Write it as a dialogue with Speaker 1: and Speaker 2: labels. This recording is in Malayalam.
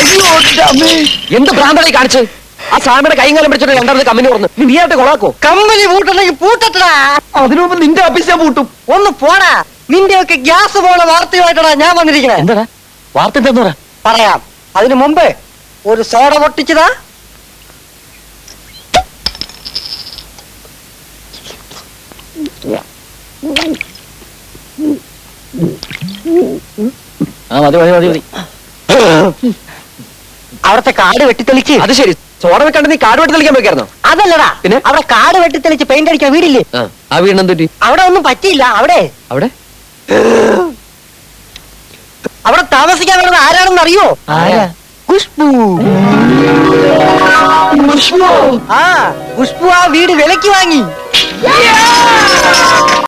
Speaker 1: എന്ത് ഭ്രാന്തമായി കാണിച്ച് ആ സ്വാമിയുടെ കൈകാലം പിടിച്ചിട്ട് രണ്ടാമത് കമ്പനി തുറന്ന് നീ നീയായിട്ട് കൊളാക്കോ
Speaker 2: കമ്പനി പൂട്ടണമെങ്കിൽ പൂട്ടട്ടടാ
Speaker 1: അതിനു മുമ്പ് നിന്റെ ഓഫീസ് ഞാൻ പൂട്ടും
Speaker 2: ഒന്ന് പോടാ നിന്റെയൊക്കെ ഗ്യാസ് പോണ വാർത്തയുമായിട്ടാ ഞാൻ വന്നിരിക്കണേ
Speaker 1: എന്താടാ വാർത്ത എന്താന്ന് പറ
Speaker 2: പറയാം അതിനു മുമ്പ് ഒരു സോഡ പൊട്ടിച്ചതാ
Speaker 1: ആ മതി മതി മതി മതി
Speaker 2: അവിടത്തെ കാട് വെട്ടിത്തെളിച്ച്
Speaker 1: അത് ശരി സോഡ വെക്കാണ്ട് നീ കാട് വെട്ടി തെളിക്കാൻ വെക്കായിരുന്നോ
Speaker 2: അതല്ലടാ
Speaker 1: പിന്നെ?
Speaker 2: അവിടെ കാട് വെട്ടിത്തെളിച്ച് പെയിന്റ് അടിക്കാൻ വീടില്ലേ
Speaker 1: ആ ആ വീടിനെ പറ്റി
Speaker 2: അവിടെ ഒന്നും പറ്റിയില്ല അവിടെ
Speaker 1: അവിടെ
Speaker 2: അവിടെ താമസിക്കാൻ വരുന്നത് ആരാണെന്ന് അറിയോ
Speaker 1: ആരാ?
Speaker 2: ഖുഷ്ബു ആ ഖുഷ്ബു ആ വീട് വിലക്ക് വാങ്ങി